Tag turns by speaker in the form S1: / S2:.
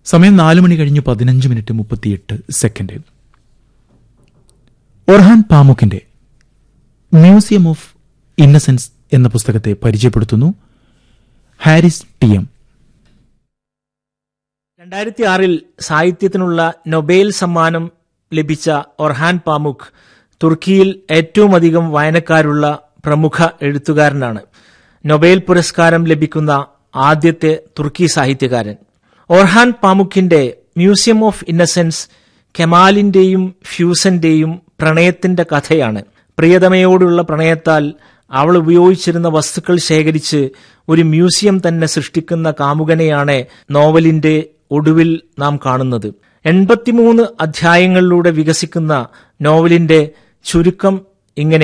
S1: സമയം നാല് മണി കഴിഞ്ഞ് പതിനഞ്ച് മിനിറ്റ് മുപ്പത്തിയെട്ട് സെക്കൻഡ് ഒർഹാൻ പാമുക്കിന്റെ മ്യൂസിയം ഓഫ് ഇന്നസെൻസ് എന്ന പുസ്തകത്തെ പരിചയപ്പെടുത്തുന്നു ഹാരിസ് ടി എം
S2: രണ്ടായിരത്തി ആറിൽ സാഹിത്യത്തിനുള്ള നൊബേൽ സമ്മാനം ലഭിച്ച ഒർഹാൻ പാമുക്ക് തുർക്കിയിൽ ഏറ്റവും അധികം വായനക്കാരുള്ള പ്രമുഖ എഴുത്തുകാരനാണ് നൊബേൽ പുരസ്കാരം ലഭിക്കുന്ന ആദ്യത്തെ തുർക്കി സാഹിത്യകാരൻ ഒർഹാൻ പാമുക്കിന്റെ മ്യൂസിയം ഓഫ് ഇന്നസെൻസ് കെമാലിന്റെയും ഫ്യൂസന്റെയും പ്രണയത്തിന്റെ കഥയാണ് പ്രിയതമയോടുള്ള പ്രണയത്താൽ അവൾ ഉപയോഗിച്ചിരുന്ന വസ്തുക്കൾ ശേഖരിച്ച് ഒരു മ്യൂസിയം തന്നെ സൃഷ്ടിക്കുന്ന കാമുകനെയാണ് നോവലിന്റെ ഒടുവിൽ നാം കാണുന്നത് എൺപത്തിമൂന്ന് അധ്യായങ്ങളിലൂടെ വികസിക്കുന്ന നോവലിന്റെ ചുരുക്കം ഇങ്ങനെ